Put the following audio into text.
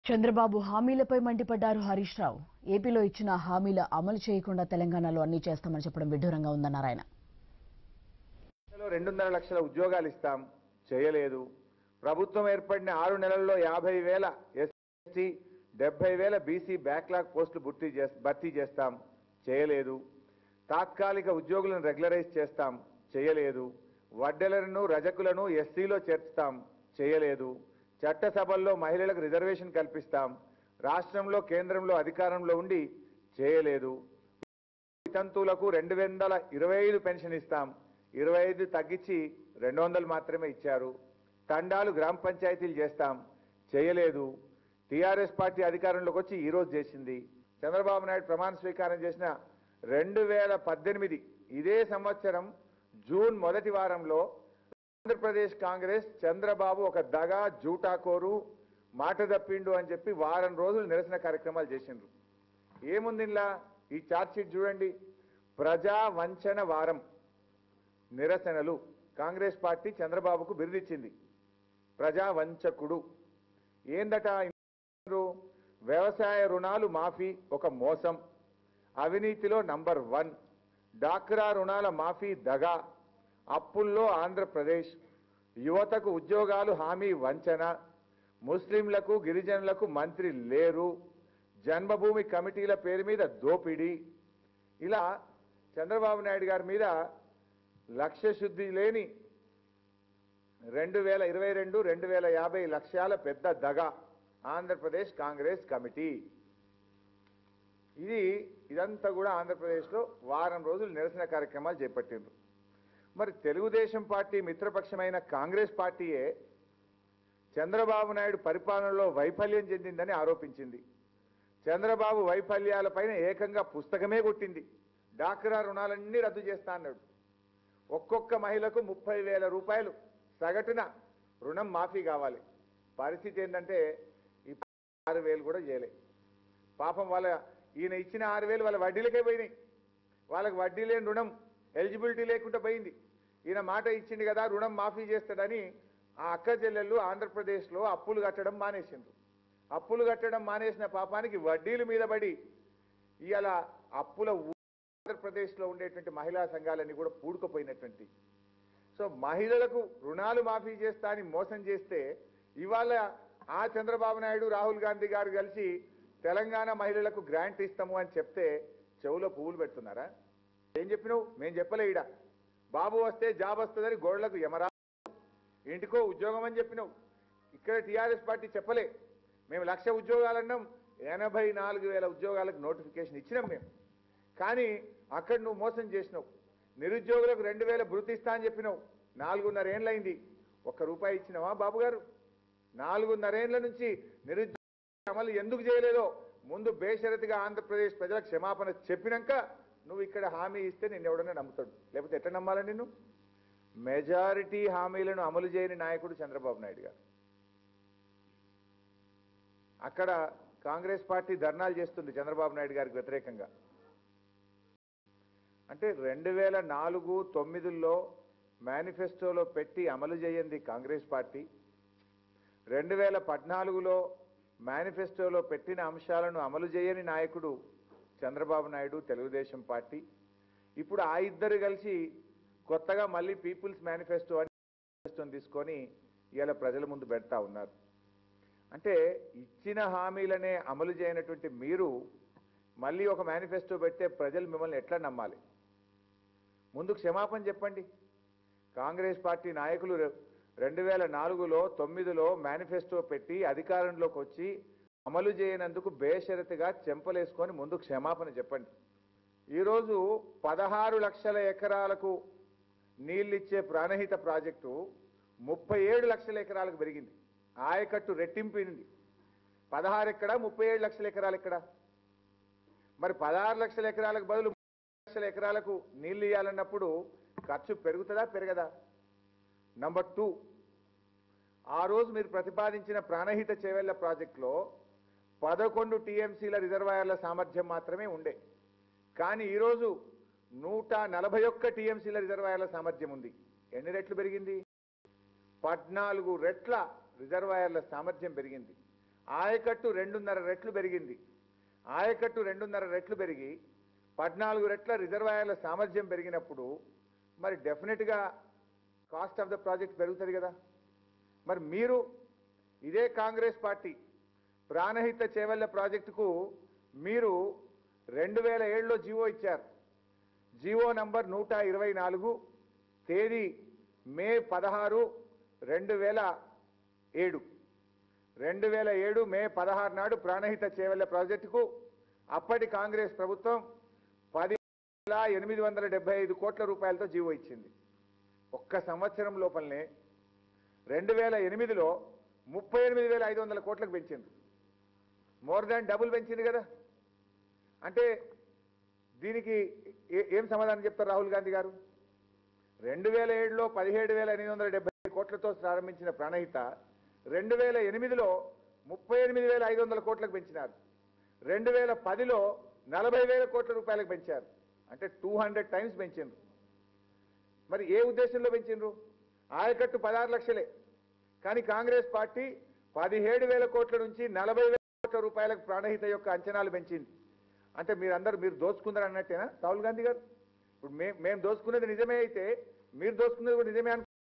చంద్రబాబు హామీలపై మండిపడ్డారు హరీష్ రావు ఏపీలో ఇచ్చిన హామీల అమలు చేయకుండా తెలంగాణలో అన్ని చేస్తామని చెప్పడం విడ్డూరంగా ఉందన్నారు ఆయన నెలలో రెండున్నర లక్షల ఉద్యోగాలు ఇస్తాం చేయలేదు ప్రభుత్వం ఏర్పడిన ఆరు నెలల్లో యాభై వేల ఎస్టీ డెబ్బై వేల బీసీ బ్యాక్లాగ్ పోస్టులు భర్తీ చేస్- భర్తీ చేస్తాం చేయలేదు తాత్కాలిక ఉద్యోగులను రెగ్యులరైజ్ చేస్తాం చేయలేదు వడ్డెలను రజకులను ఎస్సీలో చేర్చుతాం చేయలేదు చట్టసభల్లో మహిళలకు రిజర్వేషన్ కల్పిస్తాం రాష్ట్రంలో కేంద్రంలో అధికారంలో ఉండి చేయలేదు వితంతువులకు రెండు వందల ఇరవై ఐదు పెన్షన్ ఇస్తాం ఇరవై ఐదు తగ్గించి రెండు వందలు మాత్రమే ఇచ్చారు తండాలు గ్రామ పంచాయతీలు చేస్తాం చేయలేదు టీఆర్ఎస్ పార్టీ అధికారంలోకి వచ్చి ఈ రోజు చేసింది చంద్రబాబు నాయుడు ప్రమాణ స్వీకారం చేసిన రెండు వేల పద్దెనిమిది ఇదే సంవత్సరం జూన్ మొదటి వారంలో ఆంధ్రప్రదేశ్ కాంగ్రెస్ చంద్రబాబు ఒక దగా జూటాకోరు మాట తప్పిండు అని చెప్పి వారం రోజులు నిరసన కార్యక్రమాలు చేసిండ్రు ఏముంది ఇలా ఈ చార్ట్ షీట్ చూడండి ప్రజా వంచన వారం నిరసనలు కాంగ్రెస్ పార్టీ చంద్రబాబుకు బిరుదిచ్చింది ప్రజా వంచకుడు ఏందట ఇందులో వ్యవసాయ రుణాలు మాఫీ ఒక మోసం అవినీతిలో నంబర్ వన్ డాక్రా రుణాల మాఫీ దగా అప్పుల్లో ఆంధ్రప్రదేశ్ యువతకు ఉద్యోగాలు హామీ వంచన ముస్లింలకు గిరిజనులకు మంత్రి లేరు జన్మభూమి కమిటీల పేరు మీద దోపిడీ ఇలా చంద్రబాబు నాయుడు గారి మీద లక్ష్య శుద్ధి లేని రెండు వేల ఇరవై రెండు రెండు వేల యాభై లక్ష్యాల పెద్ద దగ ఆంధ్రప్రదేశ్ కాంగ్రెస్ కమిటీ ఇది ఇదంతా కూడా ఆంధ్రప్రదేశ్లో వారం రోజులు నిరసన కార్యక్రమాలు చేపట్టిండ్రు మరి తెలుగుదేశం పార్టీ మిత్రపక్షమైన కాంగ్రెస్ పార్టీయే చంద్రబాబు నాయుడు పరిపాలనలో వైఫల్యం చెందిందని ఆరోపించింది చంద్రబాబు వైఫల్యాలపైన ఏకంగా పుస్తకమే కొట్టింది డాక్రా రుణాలన్నీ రద్దు చేస్తా అన్నాడు ఒక్కొక్క మహిళకు ముప్పై వేల రూపాయలు సగటున రుణం మాఫీ కావాలి పరిస్థితి ఏంటంటే ఈ ఆరు వేలు కూడా చేయలే పాపం వాళ్ళ ఈయన ఇచ్చిన ఆరు వేలు వాళ్ళ వడ్డీలకే పోయినాయి వాళ్ళకి వడ్డీ లేని రుణం ఎలిజిబిలిటీ లేకుండా పోయింది ఈయన మాట ఇచ్చింది కదా రుణం మాఫీ చేస్తాడని ఆ అక్క చెల్లెళ్ళు ఆంధ్రప్రదేశ్లో అప్పులు కట్టడం మానేసిండ్రు అప్పులు కట్టడం మానేసిన పాపానికి వడ్డీల మీద పడి ఇవాళ అప్పుల ఊ- ఆంధ్రప్రదేశ్లో ఉండేటువంటి మహిళా సంఘాలన్నీ కూడా పూడుకుపోయినటువంటి సో మహిళలకు రుణాలు మాఫీ చేస్తా అని మోసం చేస్తే ఇవాళ ఆ చంద్రబాబు నాయుడు రాహుల్ గాంధీ గారు కలిసి తెలంగాణ మహిళలకు గ్రాంట్ ఇస్తాము అని చెప్తే చెవులో పువ్వులు పెడుతున్నారా ఏం చెప్పినావు మేము చెప్పలే ఈడ బాబు వస్తే జాబ్ వస్తుందని గోడలకు ఎమరా ఇంటికో ఉద్యోగం అని చెప్పినావు ఇక్కడ టీఆర్ఎస్ పార్టీ చెప్పలే మేము లక్ష ఉద్యోగాలన్నాం ఎనభై నాలుగు వేల ఉద్యోగాలకు నోటిఫికేషన్ ఇచ్చినాం మేము కానీ అక్కడ నువ్వు మోసం చేసినావు నిరుద్యోగులకు రెండు వేల భృతి ఇస్తా అని చెప్పినావు నాలుగున్నర ఏండ్లైంది ఒక్క రూపాయి ఇచ్చినావా బాబు గారు నాలుగున్నరేండ్ల నుంచి నిరుద్యోగ అమలు ఎందుకు చేయలేదో ముందు బేషరతిగా ఆంధ్రప్రదేశ్ ప్రజలకు క్షమాపణ చెప్పినాక నువ్వు ఇక్కడ హామీ ఇస్తే నిన్ను ఎవడన్నా నమ్ముతాడు లేకపోతే ఎట్లా నమ్మాలని నిన్ను మెజారిటీ హామీలను అమలు చేయని నాయకుడు చంద్రబాబు నాయుడు గారు అక్కడ కాంగ్రెస్ పార్టీ ధర్నాలు చేస్తుంది చంద్రబాబు నాయుడు గారికి వ్యతిరేకంగా అంటే రెండు వేల నాలుగు తొమ్మిదిలో మేనిఫెస్టోలో పెట్టి అమలు చేయండి కాంగ్రెస్ పార్టీ రెండు వేల పద్నాలుగులో మేనిఫెస్టోలో పెట్టిన అంశాలను అమలు చేయని నాయకుడు చంద్రబాబు నాయుడు తెలుగుదేశం పార్టీ ఇప్పుడు ఆ ఇద్దరు కలిసి కొత్తగా మళ్ళీ పీపుల్స్ మేనిఫెస్టో అని మేనిఫెస్టోని తీసుకొని ఇవాళ ప్రజల ముందు పెడతా ఉన్నారు అంటే ఇచ్చిన హామీలనే అమలు చేయనటువంటి మీరు మళ్ళీ ఒక మేనిఫెస్టో పెడితే ప్రజలు మిమ్మల్ని ఎట్లా నమ్మాలి ముందు క్షమాపణ చెప్పండి కాంగ్రెస్ పార్టీ నాయకులు రె- రెండు వేల నాలుగులో తొమ్మిదిలో మేనిఫెస్టో పెట్టి అధికారంలోకి వచ్చి అమలు చేయనందుకు బేషరతుగా చెంపలేసుకొని ముందు క్షమాపణ చెప్పండి ఈరోజు పదహారు లక్షల ఎకరాలకు నీళ్ళిచ్చే ప్రాణహిత ప్రాజెక్టు ముప్పై ఏడు లక్షల ఎకరాలకు పెరిగింది ఆయకట్టు రెట్టింపింది పదహారు ఎక్కడ ముప్పై ఏడు లక్షల ఎకరాలు ఎక్కడ మరి పదహారు లక్షల ఎకరాలకు బదులు ముప్పై లక్షల ఎకరాలకు నీళ్లు ఇవ్వాలన్నప్పుడు ఖర్చు పెరుగుతుందా పెరగదా నంబర్ టూ ఆ రోజు మీరు ప్రతిపాదించిన ప్రాణహిత చేవెళ్ల ప్రాజెక్టులో పదకొండు టీఎంసీల రిజర్వాయర్ల సామర్థ్యం మాత్రమే ఉండే కానీ ఈరోజు నూట నలభై ఒక్క టీఎంసీల రిజర్వాయర్ల సామర్థ్యం ఉంది ఎన్ని రెట్లు పెరిగింది పద్నాలుగు రెట్ల రిజర్వాయర్ల సామర్థ్యం పెరిగింది ఆయకట్టు రెండున్నర రెట్లు పెరిగింది ఆయకట్టు రెండున్నర రెట్లు పెరిగి పద్నాలుగు రెట్ల రిజర్వాయర్ల సామర్థ్యం పెరిగినప్పుడు మరి డెఫినెట్గా కాస్ట్ ఆఫ్ ద ప్రాజెక్ట్ పెరుగుతుంది కదా మరి మీరు ఇదే కాంగ్రెస్ పార్టీ ప్రాణహిత చేవెళ్ల ప్రాజెక్టుకు మీరు రెండు వేల ఏడులో జీవో ఇచ్చారు జీవో నంబర్ నూట ఇరవై నాలుగు తేదీ మే పదహారు రెండు వేల ఏడు రెండు వేల ఏడు మే పదహారు నాడు ప్రాణహిత చేవెళ్ల ప్రాజెక్టుకు అప్పటి కాంగ్రెస్ ప్రభుత్వం పది వేల ఎనిమిది వందల డెబ్బై ఐదు కోట్ల రూపాయలతో జీవో ఇచ్చింది ఒక్క సంవత్సరం లోపలనే రెండు వేల ఎనిమిదిలో ముప్పై ఎనిమిది వేల ఐదు వందల కోట్లకు పెంచింది మోర్ దాన్ డబుల్ పెంచింది కదా అంటే దీనికి ఏ- ఏం సమాధానం చెప్తారు రాహుల్ గాంధీ గారు రెండు వేల ఏడులో పదిహేడు వేల ఎనిమిది వందల డెబ్బై కోట్లతో ప్రారంభించిన ప్రాణహిత రెండు వేల ఎనిమిదిలో ముప్పై ఎనిమిది వేల ఐదు వందల కోట్లకు పెంచినారు రెండు వేల పదిలో నలభై వేల కోట్ల రూపాయలకు పెంచారు అంటే టూ హండ్రెడ్ టైమ్స్ పెంచిండ్రు మరి ఏ ఉద్దేశంలో పెంచిండ్రు ఆయకట్టు పదహారు లక్షలే కానీ కాంగ్రెస్ పార్టీ పదిహేడు వేల కోట్ల నుంచి నలభై వేల కోట్ల రూపాయలకు ప్రాణహిత యొక్క అంచనాలు పెంచింది అంటే మీరందరూ మీరు దోచుకుందరు అన్నట్టేనా రాహుల్ గాంధీ గారు ఇప్పుడు మేము మేము దోచుకున్నది నిజమే అయితే మీరు దోచుకున్నది కూడా నిజమే అనుకో